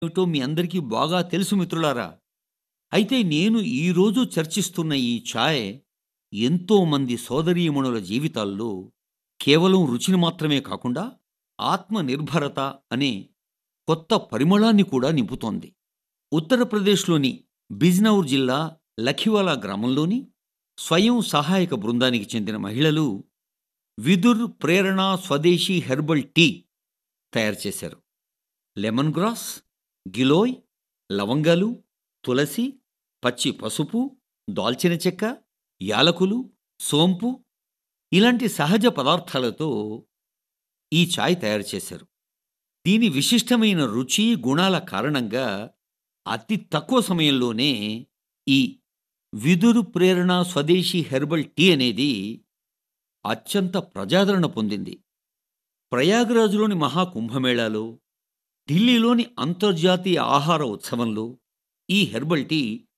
ఏమిటో మీ అందరికీ బాగా తెలుసు మిత్రులారా అయితే నేను ఈరోజు చర్చిస్తున్న ఈ ఛాయ్ ఎంతోమంది సోదరీమణుల జీవితాల్లో కేవలం రుచిని మాత్రమే కాకుండా ఆత్మనిర్భరత అనే కొత్త పరిమళాన్ని కూడా నింపుతోంది ఉత్తరప్రదేశ్లోని బిజ్నౌర్ జిల్లా లఖివాలా గ్రామంలోని స్వయం సహాయక బృందానికి చెందిన మహిళలు విదుర్ ప్రేరణ స్వదేశీ హెర్బల్ టీ తయారు చేశారు లెమన్ గ్రాస్ గిలోయ్ లవంగాలు తులసి పచ్చి పసుపు దాల్చిన చెక్క యాలకులు సోంపు ఇలాంటి సహజ పదార్థాలతో ఈ ఛాయ్ తయారు చేశారు దీని విశిష్టమైన రుచి గుణాల కారణంగా అతి తక్కువ సమయంలోనే ఈ విదురు ప్రేరణ స్వదేశీ హెర్బల్ టీ అనేది అత్యంత ప్రజాదరణ పొందింది ప్రయాగరాజులోని మహాకుంభమేళాలో ఢిల్లీలోని అంతర్జాతీయ ఆహార ఉత్సవంలో ఈ హెర్బల్ టీ